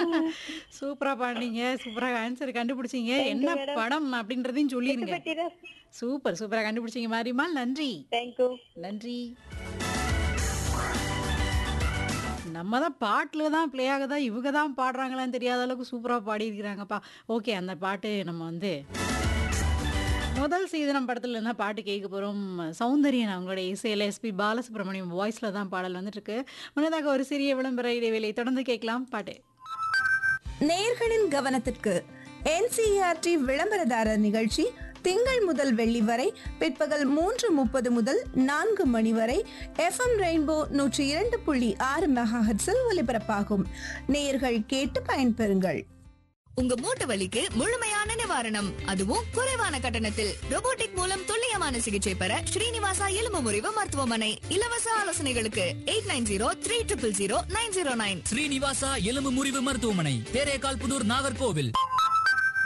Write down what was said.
சூப்பரா பாடுனீங்க சூப்பரா ஆன்சர் கண்டுபிடிச்சீங்க என்ன madam. படம் அப்படின்றதையும் சொல்லிருங்க பட்டினா சூப்பர் சூப்பரா கண்டுபிடிச்சீங்க மாரிமால் நன்றி தேங்க்யூ நன்றி நம்ம தான் பாட்டில் தான் ப்ளே ஆகுதா இவங்க தான் பாடுறாங்களான்னு தெரியாத அளவுக்கு சூப்பராக பாடியிருக்கிறாங்கப்பா ஓகே அந்த பாட்டு நம்ம வந்து முதல் சீதனம் படத்துல இருந்தா பாட்டு கேட்க போகிறோம் சௌந்தரியன் அவங்களுடைய இசையில் எஸ்பி பாலசுப்ரமணியம் வாய்ஸில் தான் பாடல் வந்துட்டு இருக்கு முன்னதாக ஒரு சிறிய விளம்பர இடைவேளை தொடர்ந்து கேட்கலாம் பாட்டு நேயர்களின் கவனத்திற்கு என்சிஆர்டி விளம்பரதாரர் நிகழ்ச்சி திங்கள் முதல் வெள்ளி வரை பிற்பகல் மூன்று முப்பது முதல் நான்கு மணி வரை எஃப்எம் ரெயின்போ நூற்றி இரண்டு புள்ளி ஆறு மெகாஹெட்ஸில் ஒலிபரப்பாகும் நேயர்கள் கேட்டு பயன்பெறுங்கள் உங்க மூட்டு வலிக்கு முழுமையான நிவாரணம் அதுவும் குறைவான கட்டணத்தில் robotic மூலம் துல்லியமான சிகிச்சை பெற ஸ்ரீனிவாசா எலும்பு முறிவு மருத்துவமனை இலவச ஆலோசனைகளுக்கு eight nine zero three triple zero nine zero nine Srinivasa எலும்பு முறிவு மருத்துவமனை தேரேகால் புதூர் நாகர்கோவில்